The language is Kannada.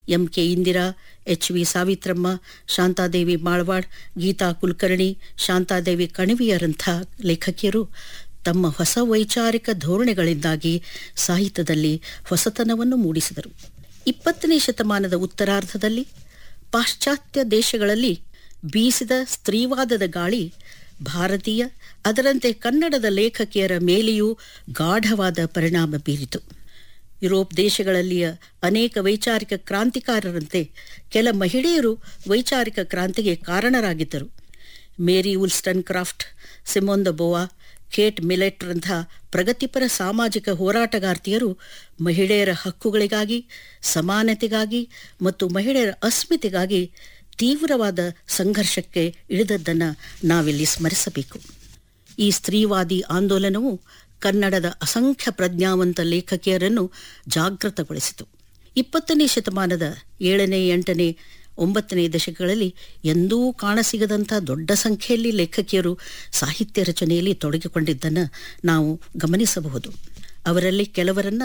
M K Indira H V Savitramma Shantadevi Malwad Geeta Kulkarni Shantadevi ಕಣಿವೆಯರಂಥ ಲೇಖಕಿಯರು ತಮ್ಮ ಹೊಸ ವೈಚಾರಿಕ ಧೋರಣೆಗಳಿಂದಾಗಿ ಸಾಹಿತ್ಯದಲ್ಲಿ ಹೊಸತನವನ್ನು ಮೂಡಿಸಿದರು ಇಪ್ಪತ್ತನೇ ಶತಮಾನದ ಉತ್ತರಾರ್ಧದಲ್ಲಿ ಪಾಶ್ಚಾತ್ಯ ದೇಶಗಳಲ್ಲಿ ಬೀಸಿದ ಸ್ತ್ರೀವಾದದ ಗಾಳಿ ಭಾರತೀಯ ಅದರಂತೆ ಕನ್ನಡದ ಲೇಖಕಿಯರ ಮೇಲೆಯೂ ಗಾಢವಾದ ಪರಿಣಾಮ ಬೀರಿತು ಯುರೋಪ್ ದೇಶಗಳಲ್ಲಿಯ ಅನೇಕ ವೈಚಾರಿಕ ಕ್ರಾಂತಿಕಾರರಂತೆ ಕೆಲ ಮಹಿಳೆಯರು ವೈಚಾರಿಕ ಕ್ರಾಂತಿಗೆ ಕಾರಣರಾಗಿದ್ದರು Mary Wollstonecraft Simone de Beauvoir Kate ಮಿಲೆಟ್ರಂಥ ಪ್ರಗತಿಪರ ಸಾಮಾಜಿಕ ಹೋರಾಟಗಾರ್ತಿಯರು ಮಹಿಳೆಯರ ಹಕ್ಕುಗಳಿಗಾಗಿ ಸಮಾನತೆಗಾಗಿ ಮತ್ತು ಮಹಿಳೆಯರ ಅಸ್ಮಿತೆಗಾಗಿ ತೀವ್ರವಾದ ಸಂಘರ್ಷಕ್ಕೆ ಇಳಿದದ್ದನ್ನು ನಾವಿಲ್ಲಿ ಸ್ಮರಿಸಬೇಕು ಈ ಸ್ತ್ರೀವಾದಿ ಆಂದೋಲನವು ಕನ್ನಡದ ಅಸಂಖ್ಯ ಪ್ರಜ್ಞಾವಂತ ಲೇಖಕಿಯರನ್ನು ಜಾಗೃತಗೊಳಿಸಿತು ಇಪ್ಪತ್ತನೇ ಶತಮಾನದ ಏಳನೇ ಎಂಟನೇ ಒಂಬತ್ತನೇ ದಶಕಗಳಲ್ಲಿ ಎಂದೂ ಕಾಣಸಿಗದಂಥ ದೊಡ್ಡ ಸಂಖ್ಯೆಯಲ್ಲಿ ಲೇಖಕಿಯರು ಸಾಹಿತ್ಯ ರಚನೆಯಲ್ಲಿ ತೊಡಗಿಕೊಂಡಿದ್ದನ್ನು ನಾವು ಗಮನಿಸಬಹುದು ಅವರಲ್ಲಿ ಕೆಲವರನ್ನ